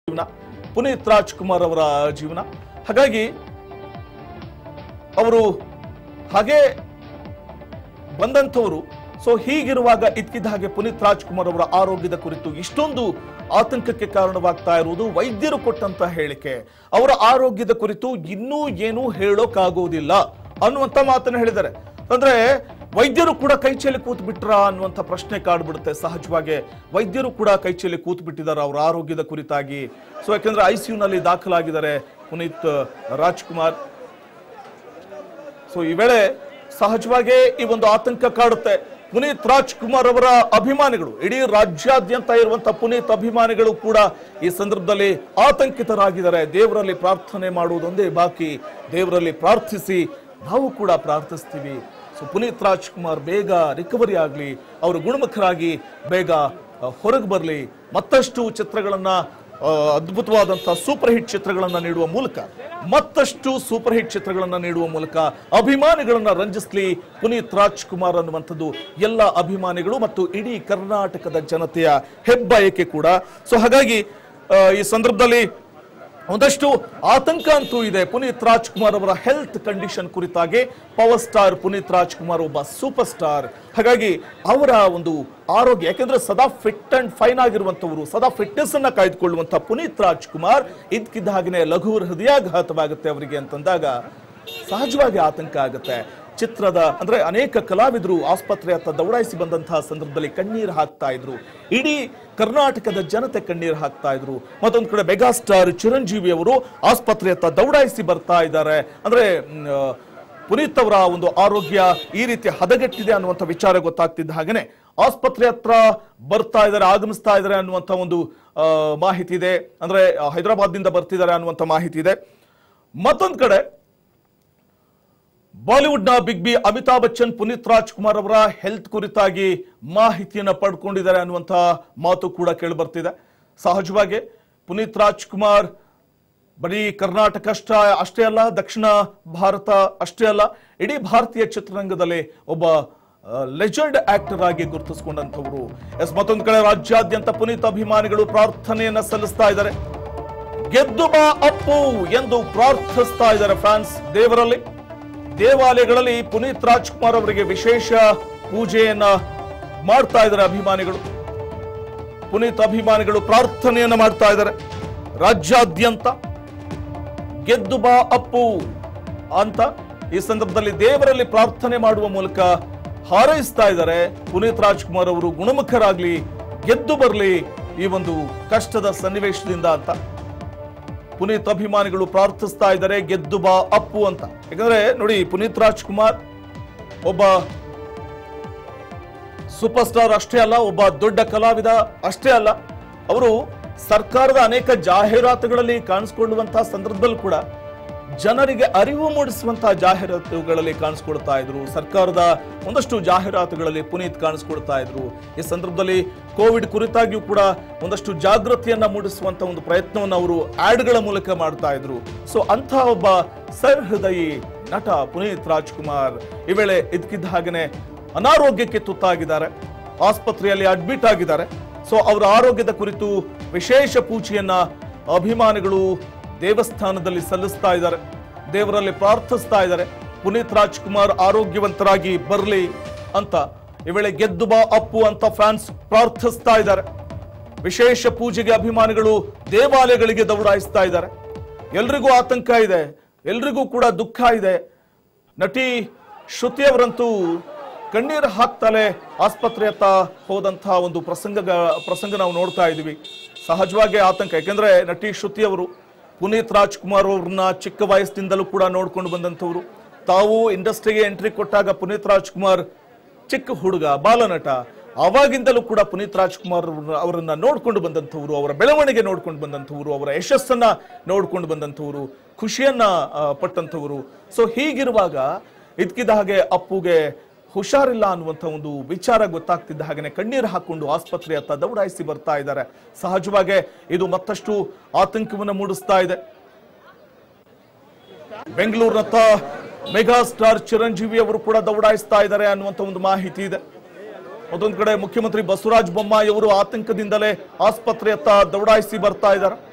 ಜೀವನ ಪುನೀತ್ ರಾಜ್ಕುಮಾರ್ ಅವರ ಜೀವನ ಹಾಗಾಗಿ ಅವರು ಹಾಗೆ ಬಂದಂಥವರು ಸೊ ಹೀಗಿರುವಾಗ ಇದ್ಕಿದ್ದ ಹಾಗೆ ಪುನೀತ್ ರಾಜ್ಕುಮಾರ್ ಅವರ ಆರೋಗ್ಯದ ಕುರಿತು ಇಷ್ಟೊಂದು ಆತಂಕಕ್ಕೆ ಕಾರಣವಾಗ್ತಾ ಇರುವುದು ವೈದ್ಯರು ಕೊಟ್ಟಂತ ಹೇಳಿಕೆ ಅವರ ಆರೋಗ್ಯದ ಕುರಿತು ಇನ್ನೂ ಏನೂ ಹೇಳೋಕ್ಕಾಗೋದಿಲ್ಲ ಅನ್ನುವಂತ ಮಾತನ್ನು ಹೇಳಿದ್ದಾರೆ ಅಂದ್ರೆ ವೈದ್ಯರು ಕೂಡ ಕೈಚೆಲ್ಲಿ ಕೂತ್ ಬಿಟ್ರ ಅನ್ನುವಂಥ ಪ್ರಶ್ನೆ ಕಾಡ್ಬಿಡುತ್ತೆ ಸಹಜವಾಗಿ ವೈದ್ಯರು ಕೂಡ ಕೈಚೆಲ್ಲಿ ಕೂತ್ ಬಿಟ್ಟಿದ್ದಾರೆ ಅವರ ಆರೋಗ್ಯದ ಕುರಿತಾಗಿ ಸೊ ಯಾಕಂದ್ರೆ ಐ ನಲ್ಲಿ ದಾಖಲಾಗಿದ್ದಾರೆ ಪುನೀತ್ ರಾಜ್ಕುಮಾರ್ ಸೊ ಈ ವೇಳೆ ಸಹಜವಾಗಿ ಈ ಒಂದು ಆತಂಕ ಕಾಡುತ್ತೆ ಪುನೀತ್ ರಾಜ್ಕುಮಾರ್ ಅವರ ಅಭಿಮಾನಿಗಳು ಇಡೀ ರಾಜ್ಯಾದ್ಯಂತ ಇರುವಂತಹ ಪುನೀತ್ ಅಭಿಮಾನಿಗಳು ಕೂಡ ಈ ಸಂದರ್ಭದಲ್ಲಿ ಆತಂಕಿತರಾಗಿದ್ದಾರೆ ದೇವರಲ್ಲಿ ಪ್ರಾರ್ಥನೆ ಮಾಡುವುದೊಂದೇ ಬಾಕಿ ದೇವರಲ್ಲಿ ಪ್ರಾರ್ಥಿಸಿ ನಾವು ಕೂಡ ಪ್ರಾರ್ಥಿಸ್ತೀವಿ ಸೊ ಪುನೀತ್ ರಾಜ್ಕುಮಾರ್ ಬೇಗ ರಿಕವರಿ ಆಗಲಿ ಅವರು ಗುಣಮುಖರಾಗಿ ಬೇಗ ಹೊರಗೆ ಬರಲಿ ಮತ್ತಷ್ಟು ಚಿತ್ರಗಳನ್ನ ಆ, ಅದ್ಭುತವಾದಂತಹ ಸೂಪರ್ ಹಿಟ್ ಚಿತ್ರಗಳನ್ನ ನೀಡುವ ಮೂಲಕ ಮತ್ತಷ್ಟು ಸೂಪರ್ ಹಿಟ್ ಚಿತ್ರಗಳನ್ನ ನೀಡುವ ಮೂಲಕ ಅಭಿಮಾನಿಗಳನ್ನ ರಂಜಿಸ್ಲಿ ಪುನೀತ್ ರಾಜ್ಕುಮಾರ್ ಅನ್ನುವಂಥದ್ದು ಎಲ್ಲ ಅಭಿಮಾನಿಗಳು ಮತ್ತು ಇಡೀ ಕರ್ನಾಟಕದ ಜನತೆಯ ಹೆಬ್ಬಯಕೆ ಕೂಡ ಸೊ ಹಾಗಾಗಿ ಆ, ಈ ಸಂದರ್ಭದಲ್ಲಿ ಒಂದಷ್ಟು ಆತಂಕ ಅಂತೂ ಇದೆ ಪುನೀತ್ ರಾಜ್ಕುಮಾರ್ ಅವರ ಹೆಲ್ತ್ ಕಂಡೀಷನ್ ಕುರಿತಾಗಿ ಪವರ್ ಸ್ಟಾರ್ ಪುನೀತ್ ರಾಜ್ಕುಮಾರ್ ಒಬ್ಬ ಸೂಪರ್ ಸ್ಟಾರ್ ಹಾಗಾಗಿ ಅವರ ಒಂದು ಆರೋಗ್ಯ ಯಾಕೆಂದ್ರೆ ಸದಾ ಫಿಟ್ ಅಂಡ್ ಫೈನ್ ಆಗಿರುವಂತವರು ಸದಾ ಫಿಟ್ನೆಸ್ ಅನ್ನ ಕಾಯ್ದುಕೊಳ್ಳುವಂತ ಪುನೀತ್ ರಾಜ್ಕುಮಾರ್ ಇದ್ಕಿದ್ದ ಹಾಗೆನೆ ಲಘು ಹೃದಯಾಘಾತವಾಗುತ್ತೆ ಅವರಿಗೆ ಅಂತಂದಾಗ ಸಹಜವಾಗಿ ಆತಂಕ ಆಗುತ್ತೆ ಚಿತ್ರದ ಅಂದ್ರೆ ಅನೇಕ ಕಲಾವಿದರು ಆಸ್ಪತ್ರೆ ಹತ್ತ ದೌಡಾಯಿಸಿ ಬಂದಂತಹ ಸಂದರ್ಭದಲ್ಲಿ ಕಣ್ಣೀರು ಹಾಕ್ತಾ ಇದ್ರು ಇಡೀ ಕರ್ನಾಟಕದ ಜನತೆ ಕಣ್ಣೀರು ಹಾಕ್ತಾ ಇದ್ರು ಮತ್ತೊಂದು ಕಡೆ ಮೆಗಾಸ್ಟಾರ್ ಚಿರಂಜೀವಿ ಅವರು ಆಸ್ಪತ್ರೆ ಹತ್ತ ದೌಡಾಯಿಸಿ ಬರ್ತಾ ಇದ್ದಾರೆ ಅಂದ್ರೆ ಮ್, ಆ, ಪುನೀತ್ ಅವರ ಒಂದು ಆರೋಗ್ಯ ಈ ರೀತಿ ಹದಗೆಟ್ಟಿದೆ ಅನ್ನುವಂಥ ವಿಚಾರ ಗೊತ್ತಾಗ್ತಿದ್ದ ಹಾಗೇನೆ ಆಸ್ಪತ್ರೆ ಹತ್ರ ಬರ್ತಾ ಇದ್ದಾರೆ ಆಗಮಿಸ್ತಾ ಇದ್ದಾರೆ ಅನ್ನುವಂಥ ಒಂದು ಆ, ಮಾಹಿತಿ ಇದೆ ಅಂದ್ರೆ ಹೈದರಾಬಾದ್ನಿಂದ ಬರ್ತಿದ್ದಾರೆ ಅನ್ನುವಂಥ ಮಾಹಿತಿ ಇದೆ ಮತ್ತೊಂದು ಕಡೆ ಬಾಲಿವುಡ್ನ ಬಿಗ್ ಬಿ ಅಮಿತಾಬ್ ಬಚ್ಚನ್ ಪುನೀತ್ ರಾಜ್ಕುಮಾರ್ ಅವರ ಹೆಲ್ತ್ ಕುರಿತಾಗಿ ಮಾಹಿತಿಯನ್ನ ಪಡ್ಕೊಂಡಿದ್ದಾರೆ ಅನ್ನುವಂಥ ಮಾತು ಕೂಡ ಕೇಳಿ ಬರ್ತಿದೆ ಸಹಜವಾಗಿ ಪುನೀತ್ ರಾಜ್ಕುಮಾರ್ ಬರೀ ಕರ್ನಾಟಕ ಅಷ್ಟ ಅಷ್ಟೇ ಅಲ್ಲ ದಕ್ಷಿಣ ಭಾರತ ಅಷ್ಟೇ ಅಲ್ಲ ಇಡೀ ಭಾರತೀಯ ಚಿತ್ರರಂಗದಲ್ಲಿ ಒಬ್ಬ ಲೆಜೆಂಡ್ ಆಕ್ಟರ್ ಆಗಿ ಗುರುತಿಸಿಕೊಂಡಂಥವರು ಎಸ್ ಮತ್ತೊಂದು ಕಡೆ ರಾಜ್ಯಾದ್ಯಂತ ಪುನೀತ್ ಅಭಿಮಾನಿಗಳು ಪ್ರಾರ್ಥನೆಯನ್ನ ಸಲ್ಲಿಸ್ತಾ ಇದ್ದಾರೆ ಗೆದ್ದು ಬಾ ಅಪ್ಪು ಎಂದು ಪ್ರಾರ್ಥಿಸ್ತಾ ಇದ್ದಾರೆ ಫ್ಯಾನ್ಸ್ ದೇವರಲ್ಲಿ ದೇವಾಲಯಗಳಲ್ಲಿ ಪುನೀತ್ ರಾಜ್ಕುಮಾರ್ ಅವರಿಗೆ ವಿಶೇಷ ಪೂಜೆಯನ್ನ ಮಾಡ್ತಾ ಇದ್ದಾರೆ ಅಭಿಮಾನಿಗಳು ಪುನೀತ್ ಅಭಿಮಾನಿಗಳು ಪ್ರಾರ್ಥನೆಯನ್ನ ಮಾಡ್ತಾ ಇದ್ದಾರೆ ರಾಜ್ಯಾದ್ಯಂತ ಗೆದ್ದು ಬಾ ಅಪ್ಪು ಅಂತ ಈ ಸಂದರ್ಭದಲ್ಲಿ ದೇವರಲ್ಲಿ ಪ್ರಾರ್ಥನೆ ಮಾಡುವ ಮೂಲಕ ಹಾರೈಸ್ತಾ ಇದ್ದಾರೆ ಪುನೀತ್ ರಾಜ್ಕುಮಾರ್ ಅವರು ಗುಣಮುಖರಾಗ್ಲಿ ಗೆದ್ದು ಬರಲಿ ಈ ಒಂದು ಕಷ್ಟದ ಸನ್ನಿವೇಶದಿಂದ ಅಂತ ಪುನೀತ್ ಅಭಿಮಾನಿಗಳು ಪ್ರಾರ್ಥಿಸ್ತಾ ಇದ್ದಾರೆ ಗೆದ್ದು ಬಾ ಅಪ್ಪು ಅಂತ ಯಾಕಂದ್ರೆ ನೋಡಿ ಪುನೀತ್ ರಾಜ್ಕುಮಾರ್ ಒಬ್ಬ ಸೂಪರ್ ಸ್ಟಾರ್ ಅಷ್ಟೇ ಅಲ್ಲ ಒಬ್ಬ ದೊಡ್ಡ ಕಲಾವಿದ ಅಷ್ಟೇ ಅಲ್ಲ ಅವರು ಸರ್ಕಾರದ ಅನೇಕ ಜಾಹೀರಾತುಗಳಲ್ಲಿ ಕಾಣಿಸ್ಕೊಳ್ಳುವಂತಹ ಸಂದರ್ಭದಲ್ಲೂ ಕೂಡ ಜನರಿಗೆ ಅರಿವು ಮೂಡಿಸುವಂತಹ ಜಾಹೀರಾತುಗಳಲ್ಲಿ ಕಾಣಿಸ್ಕೊಳ್ತಾ ಇದ್ರು ಸರ್ಕಾರದ ಒಂದಷ್ಟು ಜಾಹೀರಾತುಗಳಲ್ಲಿ ಪುನೀತ್ ಕಾಣಿಸ್ಕೊಳ್ತಾ ಇದ್ರು ಈ ಸಂದರ್ಭದಲ್ಲಿ ಕೋವಿಡ್ ಕುರಿತಾಗಿಯೂ ಕೂಡ ಒಂದಷ್ಟು ಜಾಗೃತಿಯನ್ನ ಮೂಡಿಸುವಂತ ಒಂದು ಪ್ರಯತ್ನವನ್ನು ಅವರು ಆಡ್ಗಳ ಮೂಲಕ ಮಾಡ್ತಾ ಇದ್ರು ಸೊ ಅಂಥ ಒಬ್ಬ ಸಹೃದಯಿ ನಟ ಪುನೀತ್ ರಾಜ್ಕುಮಾರ್ ಈ ವೇಳೆ ಇದಕ್ಕಿದ್ದ ಹಾಗೆನೆ ಅನಾರೋಗ್ಯಕ್ಕೆ ತುತ್ತಾಗಿದ್ದಾರೆ ಆಸ್ಪತ್ರೆಯಲ್ಲಿ ಅಡ್ಮಿಟ್ ಆಗಿದ್ದಾರೆ ಸೊ ಅವರ ಆರೋಗ್ಯದ ಕುರಿತು ವಿಶೇಷ ಪೂಜೆಯನ್ನ ಅಭಿಮಾನಿಗಳು ದೇವಸ್ಥಾನದಲ್ಲಿ ಸಲ್ಲಿಸ್ತಾ ಇದ್ದಾರೆ ದೇವರಲ್ಲಿ ಪ್ರಾರ್ಥಿಸ್ತಾ ಇದ್ದಾರೆ ಪುನೀತ್ ರಾಜ್ಕುಮಾರ್ ಆರೋಗ್ಯವಂತರಾಗಿ ಬರಲಿ ಅಂತ ಈ ವೇಳೆ ಗೆದ್ದು ಬಾ ಅಪ್ಪು ಅಂತ ಫ್ಯಾನ್ಸ್ ಪ್ರಾರ್ಥಿಸ್ತಾ ಇದ್ದಾರೆ ವಿಶೇಷ ಪೂಜೆಗೆ ಅಭಿಮಾನಿಗಳು ದೇವಾಲಯಗಳಿಗೆ ದೌಡಾಯಿಸ್ತಾ ಇದ್ದಾರೆ ಎಲ್ರಿಗೂ ಆತಂಕ ಇದೆ ಎಲ್ರಿಗೂ ಕೂಡ ದುಃಖ ಇದೆ ನಟಿ ಶ್ರುತಿಯವರಂತೂ ಕಣ್ಣೀರು ಹಾಕ್ತಲೇ ಆಸ್ಪತ್ರೆಯತ್ತ ಹೋದಂತಹ ಒಂದು ಪ್ರಸಂಗ ಪ್ರಸಂಗ ನಾವು ನೋಡ್ತಾ ಇದ್ದೀವಿ ಸಹಜವಾಗಿ ಆತಂಕ ಯಾಕೆಂದ್ರೆ ನಟಿ ಶ್ರುತಿಯವರು ಪುನೀತ್ ರಾಜ್ಕುಮಾರ್ ಅವ್ರನ್ನ ಚಿಕ್ಕ ವಯಸ್ಸಿನಿಂದಲೂ ಕೂಡ ನೋಡ್ಕೊಂಡು ಬಂದಂಥವ್ರು ತಾವು ಇಂಡಸ್ಟ್ರಿಗೆ ಎಂಟ್ರಿ ಕೊಟ್ಟಾಗ ಪುನೀತ್ ರಾಜ್ಕುಮಾರ್ ಚಿಕ್ಕ ಹುಡುಗ ಬಾಲನಟ ಅವಾಗಿಂದಲೂ ಕೂಡ ಪುನೀತ್ ರಾಜ್ಕುಮಾರ್ ಅವ್ರನ್ನ- ಅವರನ್ನ ನೋಡ್ಕೊಂಡು ಬಂದಂಥವ್ರು ಅವರ ಬೆಳವಣಿಗೆ ನೋಡ್ಕೊಂಡು ಬಂದಂಥವ್ರು ಅವರ ಯಶಸ್ಸನ್ನ ನೋಡ್ಕೊಂಡು ಬಂದಂಥವ್ರು ಖುಷಿಯನ್ನ ಆ, ಪಟ್ಟಂಥವ್ರು ಸೊ ಹೀಗಿರುವಾಗ ಇದ್ಕಿದ್ದ ಹಾಗೆ ಅಪ್ಪುಗೆ ಹುಷಾರಿಲ್ಲ ಅನ್ನುವಂಥ ಒಂದು ವಿಚಾರ ಗೊತ್ತಾಗ್ತಿದ್ದ ಹಾಗೆನೆ ಕಣ್ಣೀರು ಹಾಕೊಂಡು ಆಸ್ಪತ್ರೆಯತ್ತ ದೌಡಾಯಿಸಿ ಬರ್ತಾ ಇದ್ದಾರೆ ಸಹಜವಾಗಿ ಇದು ಮತ್ತಷ್ಟು ಆತಂಕವನ್ನು ಮೂಡಿಸ್ತಾ ಇದೆ ಬೆಂಗಳೂರಿನತ್ತ ಮೆಗಾ ಸ್ಟಾರ್ ಚಿರಂಜೀವಿ ಅವರು ಕೂಡ ದೌಡಾಯಿಸ್ತಾ ಇದ್ದಾರೆ ಅನ್ನುವಂಥ ಒಂದು ಮಾಹಿತಿ ಇದೆ ಮತ್ತೊಂದು ಕಡೆ ಮುಖ್ಯಮಂತ್ರಿ ಬಸವರಾಜ ಬೊಮ್ಮಾಯಿ ಅವರು ಆತಂಕದಿಂದಲೇ ಆಸ್ಪತ್ರೆಯತ್ತ ದೌಡಾಯಿಸಿ ಬರ್ತಾ ಇದ್ದಾರೆ